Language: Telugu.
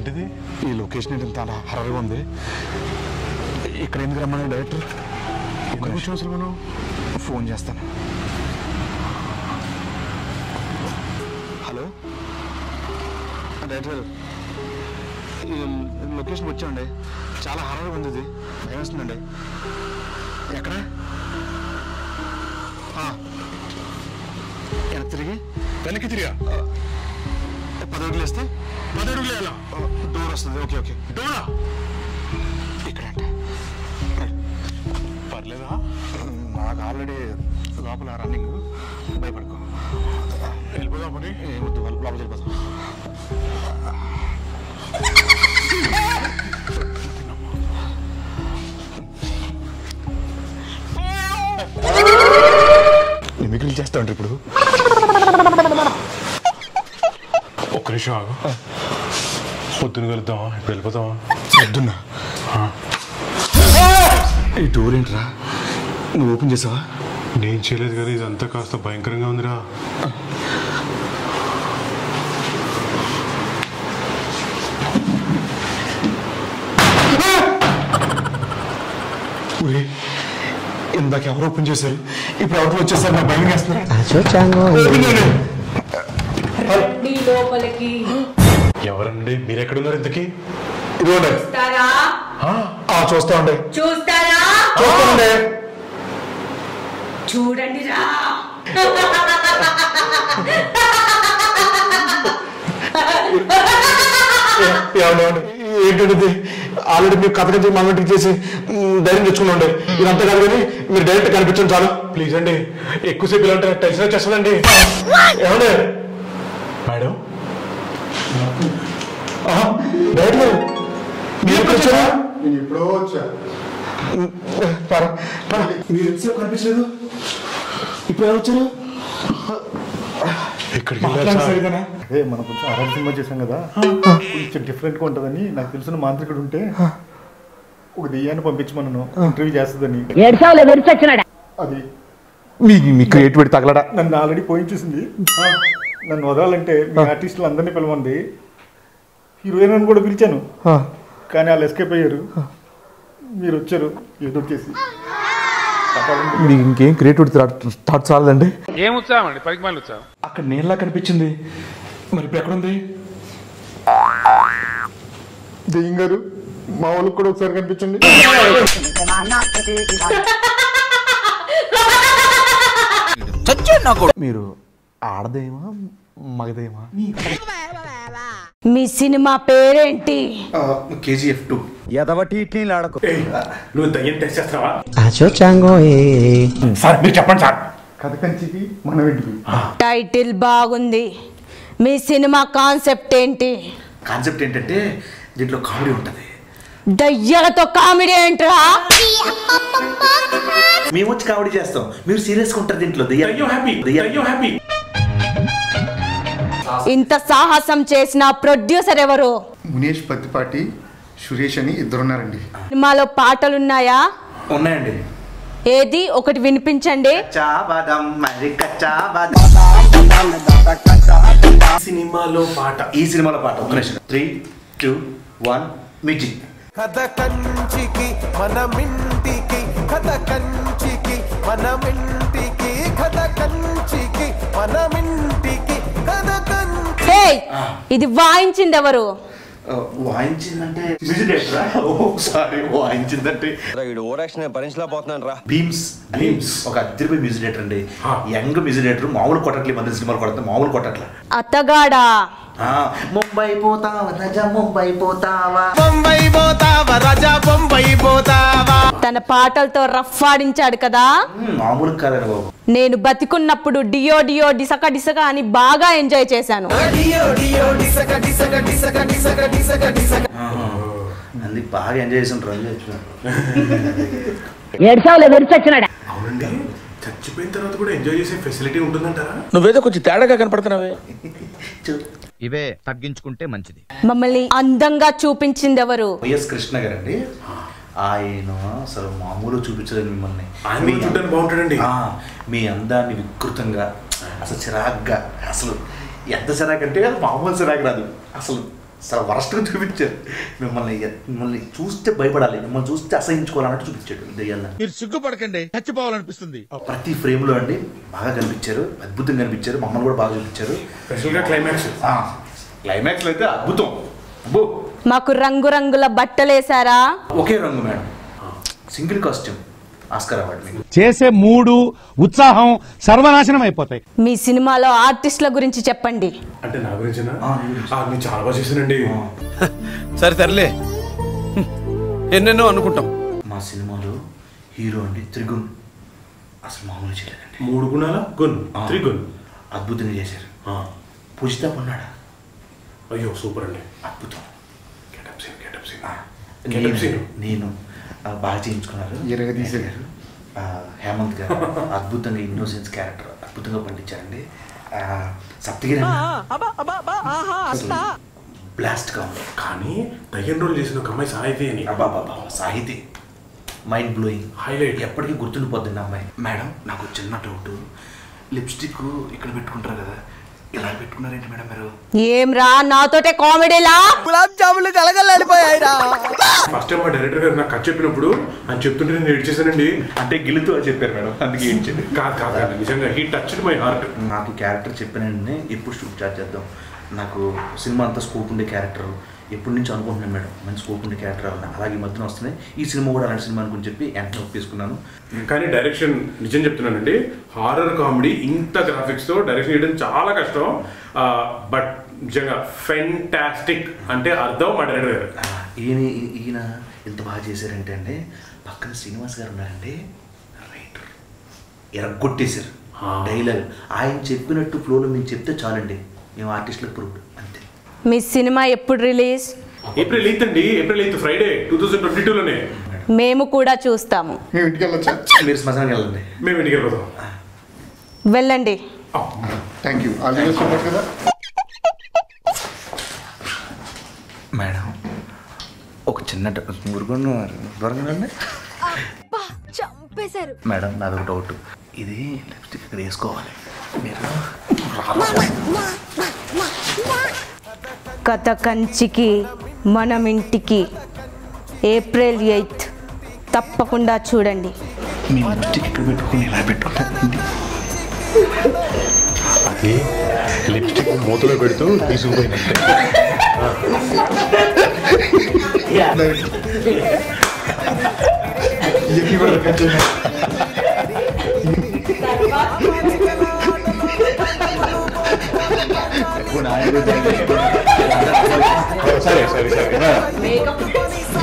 ఏంటిది ఈ లొకేషన్ ఏంటి ఇంత హరగా ఉంది ఇక్కడ ఎందుకు రమ్మని డైరెక్టర్ ఎందుకు వచ్చావు అసలు మనం ఫోన్ చేస్తాను హలో డైరెక్టర్ ఈ లొకేషన్ వచ్చామండి చాలా హరగా ఉంది ఇది భయం వేస్తుందండి ఎక్కడ ఆ. వెనక్కి తిరిగి వెనక్కి తిరిగా పది అడుగులు వేస్తే పది అడుగులు ఎలా డోర్ వస్తుంది ఓకే ఓకే డోరా ఇక్కడ అంట పర్లేదా నాకు ఆల్రెడీ లోపల రన్నింగ్ భయపడుకో వెళ్ళిపోదాం పని ఏమొద్దు వాళ్ళ లోపలికి వెళ్ళిపోతాం మిమిక్రీ చేస్తా ఉంటారు ఇప్పుడు ఒక్క నిమిషం ఆగు పొద్దున కలుద్దామా ఇప్పుడు వెళ్ళిపోతామా వద్దున్నా ఈ డోర్ ఏంట్రా నువ్వు ఓపెన్ చేసావా నేను చేయలేదు కానీ ఇదంతా కాస్త భయంకరంగా ఉందిరా ఊరే ఇందాక ఎవరు ఓపెన్ చేశారు ఇప్పుడు ఎవరు వచ్చేసారు నా భయం వేస్తున్నారు ఓపెన్ చేయండి. రండి లోపలికి ఎవరండి మీరు ఎక్కడున్నారు ఇంతకీ ఇదిగోండి చూస్తారా ఆ, చూస్తా ఉండే చూస్తారా చూస్తా ఉండే చూడండి రా ఏమన్నా ఏంటంటే ఆల్రెడీ మీరు కథ కథ మనమెంట్కి చేసి మ్, ధైర్యం తెచ్చుకున్నాండి ఇదంతా కాదు కానీ మీరు డైరెక్ట్ కనిపించండి చాలు ప్లీజ్ అండి ఎక్కువసేపు ఇలా ఉంటే టెన్షన్ వచ్చేస్తుందండి ఏమండి మేడం ఆహా, డైరెక్ట్ మీరు ఎప్పుడు వచ్చారా నేను ఎప్పుడో వచ్చా పర పర మీరు ఎంతసేపు కనిపించలేదు ఇప్పుడు ఎలా వచ్చారు ఇక్కడికి మాట్లాడండి వెళ్ళాలి సార్ సరిగానే అదే మనం కొంచెం అరబ్ సినిమా చేసాం కదా కొంచెం డిఫరెంట్గా ఉంటుందని నాకు తెలిసిన మాంత్రికుడు ఉంటే ఒక దెయ్యాన్ని పంపించమన్నాను ఇంటర్వ్యూ చేస్తుందని ఏడ్చావులే విరిచొచ్చినాడా అది మీ మీ క్రియేటివిటీ తగలడా నన్ను ఆల్రెడీ పోయించేసింది నన్ను వదలాలంటే మీ ఆర్టిస్టులు అందరినీ పిలవండి హీరోయిన్ అని కూడా పిలిచాను కానీ వాళ్ళు ఎస్కేప్ అయ్యారు మీరు వచ్చారు ఏదో చేసి కాపాడండి. మీకు ఇంకేం క్రియేటివిటీ థాట్ చాలదండి ఏం ఉత్సాహం అండి పనికి మళ్ళీ ఉత్సాహం అక్కడ నేనులా కనిపించింది మరి ఇప్పుడు ఎక్కడుంది దెయ్యం గారు మా వాళ్ళకి కూడా ఒకసారి కనిపించండి మీరు ఆడదేమా మగదేమా మీ సినిమా పేరేంటి కేజీఎఫ్ టూ నువ్వు దయ్యం టెస్ట్ చేస్తావా సార్ మీరు చెప్పండి సార్ కథ కంచికి మనం ఇంటికి టైటిల్ బాగుంది మీ సినిమా కాన్సెప్ట్ ఏంటి కాన్సెప్ట్ ఏంటంటే దీంట్లో కామెడీ ఉంటుంది దయ్యాలతో కామెడీ ఏంట్రా మేము వచ్చి కామెడీ చేస్తాం మీరు సీరియస్గా ఉంటారు దీంట్లో దెయ్యం దయ్యం హ్యాపీ దెయ్యం దయ్యం హ్యాపీ ఇంత సాహసం చేసిన ప్రొడ్యూసర్ ఎవరు మునేష్ పత్తిపాటి సురేష్ అని ఇద్దరున్నారండి సినిమాలో పాటలున్నాయా ఉన్నాయండి ఏది ఒకటి వినిపించండి కచ్చా బాదం మరి కచ్చా బాదం సినిమాలో పాట ఈ సినిమాలో పాట ఒక నిమిషం త్రీ టూ వన్ మ్యూజిక్ కథ కంచికి మనమింటికి కథ కంచికి మనమింటికి కథ కంచికి మనమింటికి కథ కంచి హే ఇది వాయించింది ఎవరు వాయించిందంటే మ్యూజిక్ డైరెక్టరా ఓ సారీ వాయించిందంటే భరించలేకపోతున్నాను రా భీమ్స్ భీమ్స్ ఒక అద్దరిపోయి మ్యూజిక్ డైరెక్టర్ అండి యంగ్ మ్యూజిక్ డైరెక్టర్ మామూలు కొట్టట్లే మంది సినిమాలు కొడతా మామూలు కొట్టట్లే అత్తగాడా ఆ, ముంబై పోతావా రాజా ముంబై పోతావా బొంబై పోతావా రాజా బొంబై పోతావా తన పాటలతో రఫ్ ఆడించాడు కదా మ్, మామూలు కాదండి బాబు నేను బతికున్నప్పుడు డియో డియో డిసక డిసక అని బాగా ఎంజాయ్ చేశాను డియో డియో డిసక డిసక డిసక డిసక డిసక డిసక అందుకు బాగా ఎంజాయ్ చేసి ఉంటారు ఎంజాయ్ చేస్తున్నారు ఏడ్చావులే విరిచొచ్చినాడా అవునండి చచ్చిపోయిన తర్వాత కూడా ఎంజాయ్ చేసే ఫెసిలిటీ ఉంటుందంటారా నువ్వేదో కొంచెం తేడాగా కనపడుతున్నావే ఇవే తగ్గించుకుంటే మంచిది మమ్మల్ని అందంగా చూపించింది ఎవరు వైఎస్ కృష్ణ గారండి ఆయన అసలు మామూలు చూపించలేదు మిమ్మల్ని ఆయన మీ- కూడా చూడ్డానికి బాగుంటాడండి. ఆ, మీ అందాన్ని వికృతంగా అసలు చిరాగ్గా అసలు ఎంత చిరాకు అంటే అది మామూలు చిరాకు రాదు అసలు అసలు వరస్ట్గా చూపించారు మిమ్మల్ని మిమ్మల్ని చూస్తే భయపడాలి మిమ్మల్ని చూస్తే అసహించుకోవాలన్నట్టు చూపించాడు దెయ్యాలను మీరు సిగ్గుపడకండి చచ్చిపోవాలనిపిస్తుంది ప్రతి ఫ్రేమ్లో అండి బాగా కనిపించారు అద్భుతంగా కనిపించారు మమ్మల్ని కూడా బాగా చూపించారు స్పెషల్గా క్లైమాక్స్ క్లైమాక్స్లో అయితే అద్భుతం అబ్బో మాకు రంగురంగుల బట్టలేసారా ఒకే రంగు madam single costume Oscar award మీకు చేసే మూడు ఉత్సాహం సర్వనాశనం అయిపోతాయి మీ సినిమాలో ఆర్టిస్టుల గురించి చెప్పండి అంటే నా గురించేనా ఆ, నీ గురించి. ఆ, నేను చాలా బాగా చేశానండి సరే తరలే ఎన్నెన్నో అనుకుంటాం మా సినిమాలో హీరో అండి త్రిగుణ్ అసలు మామూలు చేయలేదండి మూడు గుణాల గున్ త్రీ గున్ అద్భుతంగా చేశారు ఆ, పూజిత ఉన్నాడా అయ్యో సూపర్ అండి అద్భుతం గెటప్ సీన్ గెటప్ సీన్ ఆ, గెటప్ నేను- సీన్ నేను ఆ, బాగా చేయించుకున్నారు ఎరగదీశారు. ఆ, హేమంత్ గారు అద్భుతంగా ఇన్నోసెన్స్ క్యారెక్టర్ అద్భుతంగా పండించారండి ఆ, సప్తగిరి బ్లాస్ట్ గా ఉంది కానీ దయ్యం రోల్ చేసిన ఒక అమ్మాయి సాహితీ అని అబ్బాబాబా సాహితీ మైండ్ బ్లోయింగ్ Highlight. ఎప్పటికీ గుర్తుండిపోద్దండి ఆ అమ్మాయి మేడం నాకు చిన్న డౌట్ లిప్స్టిక్ ఇక్కడ పెట్టుకుంటారు కదా ఇలా పెట్టుకున్నారేంటి మేడం మీరు ఏం రా నాతోటే కామెడీలా గులాబ్ జాములు కలగలడిపోయాయిరా ఫస్ట్ టైం మా డైరెక్టర్ గారు నాకు కథ చెప్పినప్పుడు అని చెప్తుంటే నేను ఏడ్చేసానండి అంటే గిలుతూ అని చెప్పారు మేడం అందుకే ఏంటండి కాదు కాదు కాదు, నిజంగా హీ టచ్ మై హార్ట్ నాకు క్యారెక్టర్ చెప్పానండి ఎప్పుడు షూట్ స్టార్ట్ చేద్దాం నాకు సినిమా అంతా స్కోప్ ఉండే క్యారెక్టర్ ఎప్పటి నుంచి అనుకుంటున్నాను మేడం మంచి స్కోప్ ఉండే క్యారెక్టర్ అవ్వాలి అలాగే ఈ మధ్యన వస్తున్నాయి ఈ సినిమా కూడా అలాంటి సినిమా అనుకుని చెప్పి వెంటనే ఒప్పేసుకున్నాను కానీ డైరెక్షన్ నిజం చెప్తున్నానండి హారర్ కామెడీ ఇంత గ్రాఫిక్స్ తో డైరెక్షన్ చేయడం చాలా కష్టం బట్ నిజంగా ఫెంటాస్టిక్ అంటే అర్థం మా డైరెక్టర్ గారు ఆ, ఈయన ఈ- ఈయన ఎంత బాగా చేశారంటే అండి పక్కన శ్రీనివాస్ గారు ఉన్నారండి రైటర్ ఎరగొట్టేశారు ఆ. డైలాగ్ ఆయన చెప్పినట్టు ఫ్లోలో మేము చెప్తే చాలండి మేము ఆర్టిస్టులకు ప్రూఫ్ అంతే మీ సినిమా ఎప్పుడు రిలీజ్ ఏప్రిల్ ఎయిత్ అండి April eighth Friday two thousand twenty టూలోనే మేము కూడా చూస్తాము మేము ఇంటికి వెళ్ళొచ్చా మీరు శ్మశానానికి వెళ్ళండి మేము ఇంటికి వెళ్ళిపోతాం వెళ్ళండి thank you all the super కదా మేడం ఒక చిన్న మురుగున్న దొరకనండి చంపేశారు మేడం నాదొక డౌట్ ఇది లిప్స్టిక్ ఇక్కడ వేసుకోవాలి మీరు కథ కంచికి మనం ఇంటికి ఏప్రిల్ ఎయిత్ తప్పకుండా చూడండి మీ లిప్స్టిక్ ఇక్కడ పెట్టుకుని ఇలా పెట్టుకున్నారండి అది లిప్స్టిక్ మూతలో పెడుతూ తీసుకుపోయినట్టే ఇవన్నీ కూడా కొంచెం సరే సరే సరే